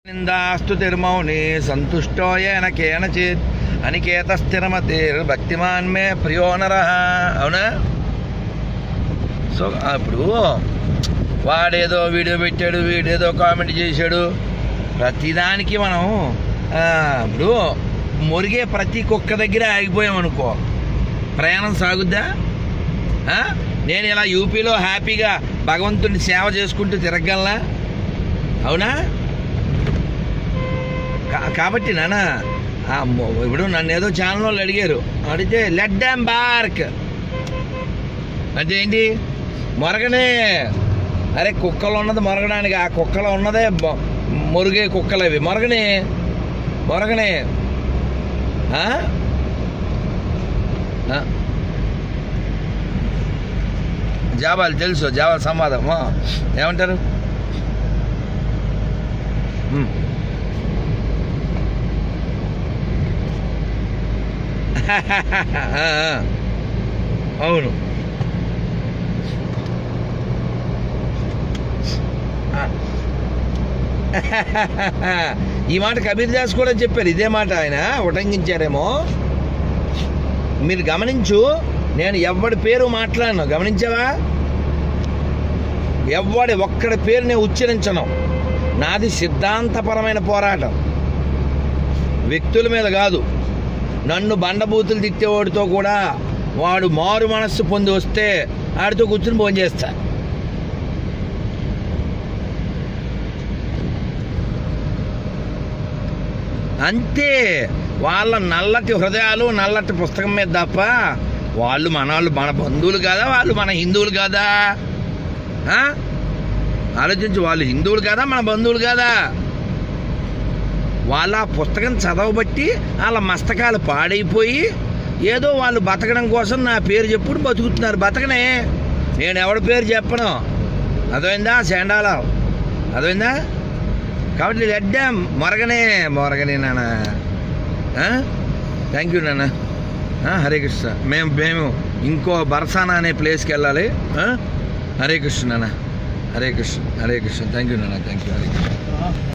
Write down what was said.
నిందాస్తు తిరుమౌని సంతుష్టో ఏన కేనచిత్ అనికేత స్థిరమతిర్ భక్తిమాన్ మే ప్రియో నర అవునా సో అప్పుడు వాడేదో వీడియో పెట్టాడు వీడేదో కామెంట్ చేశాడు ప్రతిదానికి మనం ఆ, ఇప్పుడు మురిగే ప్రతి కుక్క దగ్గర ఆగిపోయాం అనుకో ప్రయాణం సాగుద్దా ఆ? నేను ఇలా యూపీలో హ్యాపీగా భగవంతుని సేవ చేసుకుంటూ తిరగలనా అవునా కా- కాబట్టి నాన్న ఆ మొ- ఇప్పుడు నన్ను ఏదో ఛానల్ వాళ్ళు అడిగారు అడిగితే లెట్ డామ్ బార్క్ అంటే ఏంటి మొరగనే అరే కుక్కలు ఉన్నది మొరగడానికి ఆ కుక్కలో ఉన్నదే బొ- మురిగే కుక్కలు అవి మొరగనే మొరగనే ఆ? ఆ. జాబాలు తెలుసు జాబాలు సంవాదం ఆ. ఏమంటారు ఉమ్. ఆ, ఆ. అవును ఆ. ఈ మాట కబీర్ దాస్ కూడా చెప్పారు ఇదే మాట ఆయన ఉటంకించారేమో మీరు గమనించు నేను ఎవడి పేరు మాట్లాడను గమనించావా ఎవడి ఒక్కడి పేరు నేను ఉచ్చరించను నాది సిద్ధాంతపరమైన పోరాటం వ్యక్తుల మీద కాదు నన్ను బండబూతులు తిట్టేవాడితో కూడా వాడు మారు మనస్సు పొంది వస్తే ఆడితో కూర్చుని ఫోన్ చేస్తా అంతే వాళ్ళ నల్లటి హృదయాలు నల్లటి పుస్తకం మీద తప్ప వాళ్ళు మన వాళ్ళు మన బంధువులు కాదా వాళ్ళు మన హిందువులు కాదా ఆ? ఆలోచించు వాళ్ళు హిందువులు కాదా మన బంధువులు కాదా వాళ్ళ ఆ పుస్తకం చదవబట్టి వాళ్ళ మస్తకాలు పాడైపోయి ఏదో వాళ్ళు బతకడం కోసం నా పేరు చెప్పుడు బతుకుతున్నారు బతకనే నేను ఎవడి పేరు చెప్పను అదైందా శాండాల అదైందా కాబట్టి లెడ్డాం మొరగనే మొరగనే నాన్న థ్యాంక్ యూ నాన్న ఆ, హరే కృష్ణ మేము మేము ఇంకో బరసానా అనే ప్లేస్కి వెళ్ళాలి ఆ? హరే కృష్ణ నాన్న హరే కృష్ణ హరే కృష్ణ థ్యాంక్ యూ నాన్న థ్యాంక్ యూ హరే కృష్ణ